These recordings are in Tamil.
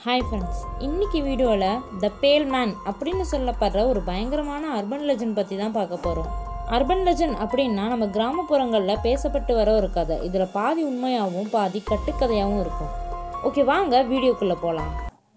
ஹாய் ஃப்ரெண்ட்ஸ் இன்னைக்கு வீடியோவில் த பேல் மேன் அப்படின்னு சொல்லப்படுற ஒரு பயங்கரமான அர்பன் லெஜண்ட் பற்றி தான் பார்க்க போகிறோம் அர்பன் லெஜண்ட் அப்படின்னா நம்ம கிராமப்புறங்களில் பேசப்பட்டு வர ஒரு கதை இதில் பாதி உண்மையாகவும் பாதி கட்டுக்கதையாகவும் இருக்கும் ஓகே வாங்க வீடியோக்குள்ளே போகலாம்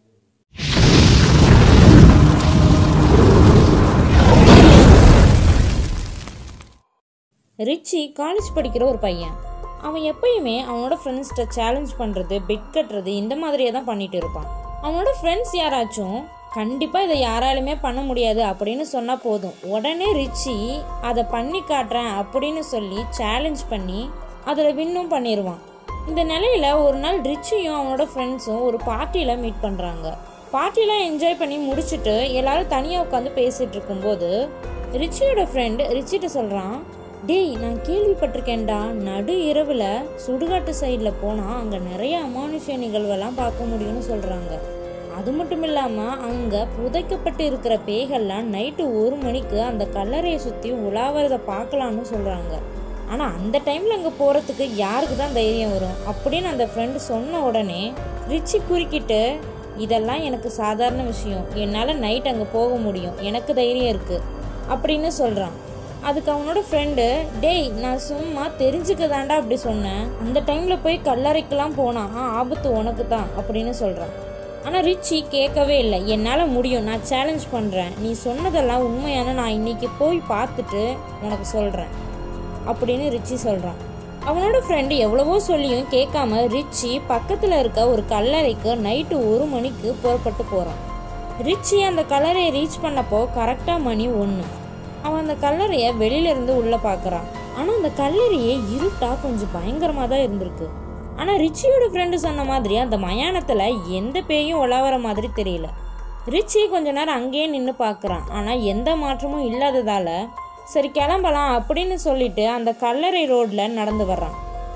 ரிச்சி காலேஜ் படிக்கிற ஒரு பையன் அவன் எப்பயுமே அவனோட ஃப்ரெண்ட்ஸ்கிட்ட சேலஞ்ச் பண்ணுறது பெட் கட்டுறது இந்த மாதிரியே தான் பண்ணிட்டு இருப்பான் அவனோட ஃப்ரெண்ட்ஸ் யாராச்சும் கண்டிப்பாக இதை யாராலுமே பண்ண முடியாது அப்படின்னு சொன்னால் போதும் உடனே ரிச்சி அதை பண்ணி காட்டுறேன் அப்படின்னு சொல்லி சேலஞ்ச் பண்ணி அதில் வின்னும் பண்ணிடுவான் இந்த நிலையில ஒரு நாள் ரிச்சியும் அவனோட ஃப்ரெண்ட்ஸும் ஒரு பார்ட்டியில் மீட் பண்ணுறாங்க பார்ட்டிலாம் என்ஜாய் பண்ணி முடிச்சுட்டு எல்லாரும் தனியாக உட்காந்து பேசிட்டு இருக்கும்போது ரிச்சியோட ஃப்ரெண்ட் ரிச்சிட்ட சொல்கிறான் டேய் நான் கேள்விப்பட்டிருக்கேன்டா நடு இரவில் சுடுகாட்டு சைடில் போனால் அங்கே நிறைய அமானுஷ்ய நிகழ்வெல்லாம் பார்க்க முடியும்னு சொல்கிறாங்க அது மட்டும் இல்லாமல் அங்கே புதைக்கப்பட்டு இருக்கிற பேய்கள்லாம் நைட்டு ஒரு மணிக்கு அந்த கல்லறையை சுற்றி உலாவறதை பார்க்கலான்னு சொல்கிறாங்க ஆனால் அந்த டைமில் அங்கே போகிறதுக்கு யாருக்கு தான் தைரியம் வரும் அப்படின்னு அந்த ஃப்ரெண்டு சொன்ன உடனே ரிச்சி குறுக்கிட்டு இதெல்லாம் எனக்கு சாதாரண விஷயம் என்னால் நைட் அங்கே போக முடியும் எனக்கு தைரியம் இருக்குது அப்படின்னு சொல்கிறான் அதுக்கு அவனோட ஃப்ரெண்டு டேய் நான் சும்மா தெரிஞ்சுக்க தாண்டா அப்படி சொன்னேன் அந்த டைமில் போய் கல்லறைக்கெல்லாம் போனா ஆபத்து உனக்கு தான் அப்படின்னு சொல்கிறான் ஆனால் ரிச்சி கேட்கவே இல்லை என்னால் முடியும் நான் சேலஞ்ச் பண்ணுறேன் நீ சொன்னதெல்லாம் உண்மையான நான் இன்னைக்கு போய் பார்த்துட்டு உனக்கு சொல்கிறேன் அப்படின்னு ரிச்சி சொல்கிறான் அவனோட ஃப்ரெண்டு எவ்வளவோ சொல்லியும் கேட்காம ரிச்சி பக்கத்தில் இருக்க ஒரு கல்லறைக்கு நைட்டு ஒரு மணிக்கு புறப்பட்டு போகிறான் ரிச்சி அந்த கல்லறையை ரீச் பண்ணப்போ கரெக்டாக மணி ஒன்று அவன் அந்த கல்லறையை வெளியிலேருந்து உள்ளே பார்க்குறான் ஆனால் அந்த கல்லறையே இருட்டா கொஞ்சம் பயங்கரமாக தான் இருந்திருக்கு ஆனால் ரிச்சியோட ஃப்ரெண்டு சொன்ன மாதிரி அந்த மயானத்தில் எந்த பேயும் உலாவற மாதிரி தெரியல ரிச்சி கொஞ்ச நேரம் அங்கேயே நின்று பார்க்குறான் ஆனால் எந்த மாற்றமும் இல்லாததால் சரி கிளம்பலாம் அப்படின்னு சொல்லிட்டு அந்த கல்லறை ரோட்ல நடந்து வர்றான்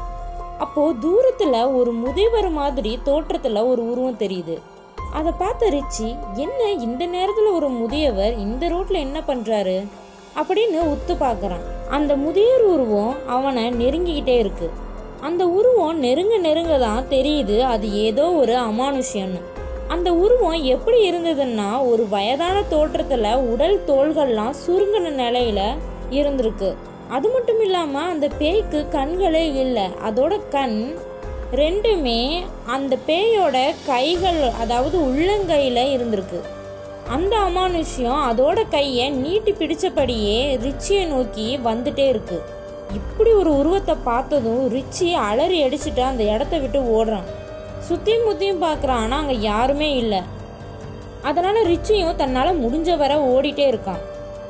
அப்போ தூரத்துல ஒரு முதியவர் மாதிரி தோற்றத்துல ஒரு உருவம் தெரியுது அதை பார்த்த ரிச்சி என்ன இந்த நேரத்துல ஒரு முதியவர் இந்த ரோட்ல என்ன பண்றாரு அப்படின்னு உத்து பார்க்கறான் அந்த முதியவர் உருவம் அவனை நெருங்கிக்கிட்டே இருக்கு அந்த உருவம் நெருங்க நெருங்க தான் தெரியுது அது ஏதோ ஒரு அமானுஷ்யம்னு அந்த உருவம் எப்படி இருந்ததுன்னா ஒரு வயதான தோற்றத்துல உடல் தோள்கள்லாம் சுருங்கின நிலையில இருந்திருக்கு அது மட்டும் இல்லாம அந்த பேய்க்கு கண்களே இல்லை அதோட கண் ரெண்டுமே அந்த பேயோட கைகள் அதாவது உள்ளங்கையில இருந்திருக்கு அந்த அமானுஷ்யம் அதோட கையை நீட்டி பிடிச்சபடியே ரிச்சியை நோக்கி வந்துட்டே இருக்கு இப்படி ஒரு உருவத்தை பார்த்ததும் ரிச்சி அலறி அடிச்சுட்டு அந்த இடத்த விட்டு ஓடுறான் சுத்தியும் முத்தியும் பார்க்குறான் ஆனால் அங்கே யாருமே இல்லை அதனால ரிச்சியும் தன்னால் முடிஞ்ச வரை ஓடிட்டே இருக்கான்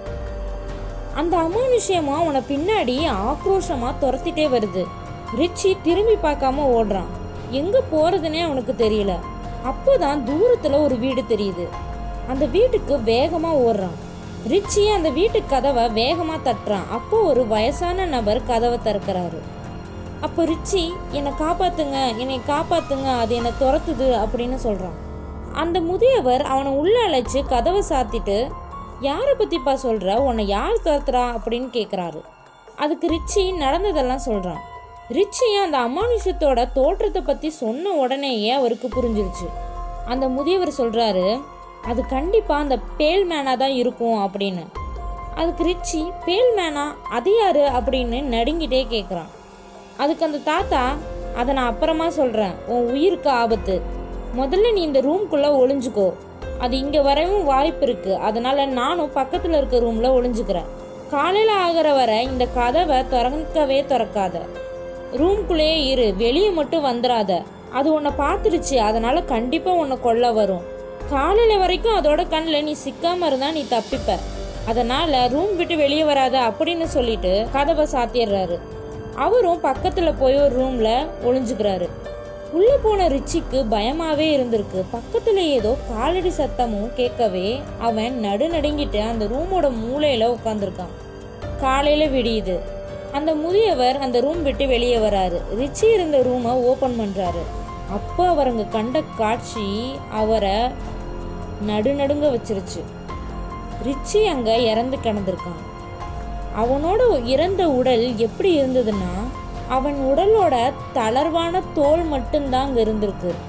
அந்த அமானுஷ்யமா அவனை பின்னாடி ஆக்ரோஷமா துரத்திட்டே வருது ரிச்சி திரும்பி பார்க்காம ஓடுறான் எங்க போறதுனே அவனுக்கு தெரியல அப்போதான் தூரத்துல ஒரு வீடு தெரியுது அந்த வீட்டுக்கு வேகமா ஓடுறான் ரிச்சி அந்த வீட்டு கதவை வேகமா தட்டுறான் அப்போ ஒரு வயசான நபர் கதவை திறக்கிறாரு அப்போ ரிச்சி என்னை காப்பாத்துங்க என்னை காப்பாத்துங்க அது என்னை துரத்துது அப்படின்னு சொல்றான் அந்த முதியவர் அவனை உள்ள அழைச்சு கதவை சாத்திட்டு யாரை பற்றிப்பா சொல்கிற உன்னை யார் துரத்துறா அப்படின்னு கேட்குறாரு அதுக்கு ரிச்சி நடந்ததெல்லாம் சொல்கிறான் ரிச்சி அந்த அமானுஷத்தோட தோற்றத்தை பற்றி சொன்ன உடனேயே அவருக்கு புரிஞ்சிருச்சு அந்த முதியவர் சொல்கிறாரு அது கண்டிப்பாக அந்த பேல் மேனாக தான் இருக்கும் அப்படின்னு அதுக்கு ரிச்சி பேல் மேனா அது யாரு அப்படின்னு நடுங்கிட்டே கேட்குறான் அதுக்கு அந்த தாத்தா அதை நான் அப்புறமா சொல்கிறேன் உன் உயிருக்கு ஆபத்து முதல்ல நீ இந்த ரூம்குள்ளே ஒளிஞ்சுக்கோ அது இங்கே வரவும் வாய்ப்பு இருக்குது அதனால நானும் பக்கத்தில் இருக்க ரூமில் ஒளிஞ்சுக்கிறேன் காலையில் ஆகிற வரை இந்த கதவை திறக்கவே திறக்காத ரூம்குள்ளேயே இரு வெளியே மட்டும் வந்துடாத அது உன்னை பார்த்துருச்சு அதனால கண்டிப்பாக உன்னை கொல்ல வரும் காலையில் வரைக்கும் அதோட கண்ணில் நீ சிக்காம இருந்தா நீ தப்பிப்ப அதனால ரூம் விட்டு வெளியே வராத அப்படின்னு சொல்லிட்டு கதவை சாத்திடுறாரு அவரும் பக்கத்தில் போய் ஒரு ரூமில் ஒளிஞ்சுக்கிறாரு உள்ள போன ரிச்சிக்கு பயமாவே இருந்திருக்கு பக்கத்துல ஏதோ காலடி சத்தமும் கேட்கவே அவன் நடு நடுங்கிட்டு அந்த ரூமோட மூலையில உட்காந்துருக்கான் காலையில விடியுது அந்த முதியவர் அந்த ரூம் விட்டு வெளியே வராரு ரிச்சி இருந்த ரூமை ஓபன் பண்றாரு அப்போ அவர் அங்க கண்ட காட்சி அவரை நடுநடுங்க வச்சிருச்சு ரிச்சி அங்க இறந்து கிடந்திருக்கான் அவனோட இறந்த உடல் எப்படி இருந்ததுன்னா அவன் உடலோட தளர்வான தோல் மட்டும்தான் அங்கே இருந்திருக்கு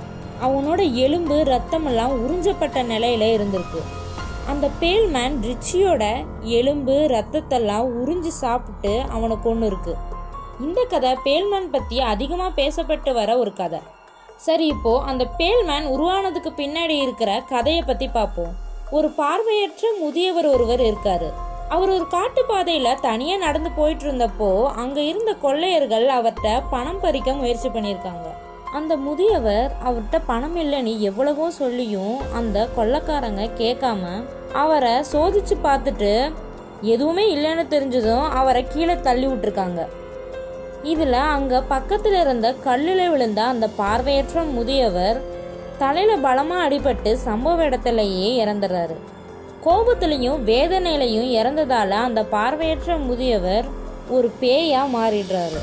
அவனோட எலும்பு ரத்தமெல்லாம் உறிஞ்சப்பட்ட நிலையில இருந்திருக்கு அந்த பேல்மேன் ரிச்சியோட எலும்பு ரத்தத்தெல்லாம் உறிஞ்சி சாப்பிட்டு அவனை கொண்டு இருக்கு இந்த கதை பேல்மேன் பற்றி அதிகமாக பேசப்பட்டு வர ஒரு கதை சரி இப்போ அந்த பேல்மேன் உருவானதுக்கு பின்னாடி இருக்கிற கதையை பற்றி பார்ப்போம் ஒரு பார்வையற்ற முதியவர் ஒருவர் இருக்காரு அவர் ஒரு காட்டு பாதையில தனியா நடந்து போயிட்டு இருந்தப்போ அங்க இருந்த கொள்ளையர்கள் அவர்கிட்ட பணம் பறிக்க முயற்சி பண்ணியிருக்காங்க அந்த முதியவர் அவர்கிட்ட பணம் இல்லைன்னு எவ்வளவோ சொல்லியும் அந்த கொள்ளைக்காரங்க கேட்காம அவரை சோதிச்சு பார்த்துட்டு எதுவுமே இல்லைன்னு தெரிஞ்சதும் அவரை கீழே தள்ளி விட்டுருக்காங்க இதில் அங்கே பக்கத்தில் இருந்த கல்லில் விழுந்த அந்த பார்வையற்ற முதியவர் தலையில் பலமாக அடிபட்டு சம்பவ இடத்துலையே இறந்துடுறாரு கோபத்துலேயும் வேதனையிலையும் இறந்ததால அந்த பார்வையற்ற முதியவர் ஒரு பேயா மாறிடுறாரு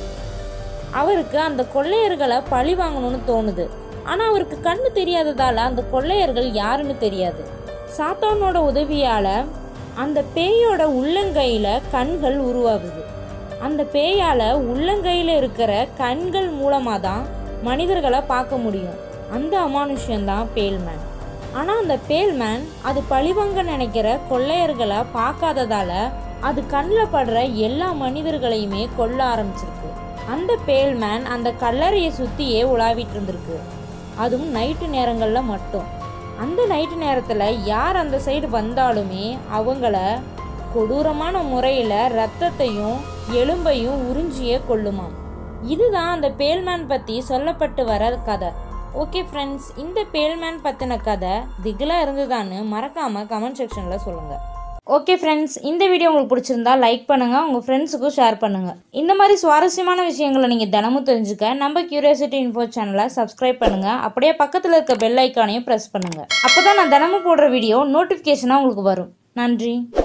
அவருக்கு அந்த கொள்ளையர்களை பழி வாங்கணும்னு தோணுது ஆனால் அவருக்கு கண்ணு தெரியாததால அந்த கொள்ளையர்கள் யாருன்னு தெரியாது சாத்தானோட உதவியால அந்த பேயோட உள்ளங்கையில கண்கள் உருவாகுது அந்த பேயால உள்ளங்கையில இருக்கிற கண்கள் மூலமாக தான் மனிதர்களை பார்க்க முடியும் அந்த அமானுஷ்யம்தான் பேல்மேன் ஆனால் அந்த பேல்மேன் அது பழிவாங்க நினைக்கிற கொள்ளையர்களை பார்க்காததால அது கண்ணில் படுற எல்லா மனிதர்களையுமே கொல்ல ஆரம்பிச்சிருக்கு அந்த பேல்மேன் அந்த கல்லறையை சுற்றியே உலாவிட்டு இருந்திருக்கு அதுவும் நைட்டு நேரங்களில் மட்டும் அந்த நைட்டு நேரத்தில் யார் அந்த சைடு வந்தாலுமே அவங்கள கொடூரமான முறையில் ரத்தத்தையும் எலும்பையும் உறிஞ்சியே கொள்ளுமாம் இதுதான் அந்த பேல்மேன் பற்றி சொல்லப்பட்டு வர கதை ஓகே ஃப்ரெண்ட்ஸ் இந்த பேல்மேன் பற்றின கதை திகிலாக இருந்ததான்னு மறக்காமல் கமெண்ட் செக்ஷனில் சொல்லுங்கள் ஓகே ஃப்ரெண்ட்ஸ் இந்த வீடியோ உங்களுக்கு பிடிச்சிருந்தா லைக் பண்ணுங்கள் உங்கள் ஃப்ரெண்ட்ஸுக்கும் ஷேர் பண்ணுங்கள் இந்த மாதிரி சுவாரஸ்யமான விஷயங்களை நீங்கள் தினமும் தெரிஞ்சுக்க நம்ம கியூரியாசிட்டி இன்ஃபோ சேனலை சப்ஸ்கிரைப் பண்ணுங்கள் அப்படியே பக்கத்தில் இருக்க பெல் ஐக்கானையும் ப்ரெஸ் பண்ணுங்கள் அப்போ தான் நான் தினமும் போடுற வீடியோ நோட்டிஃபிகேஷனாக உங்களுக்கு வரும் நன்றி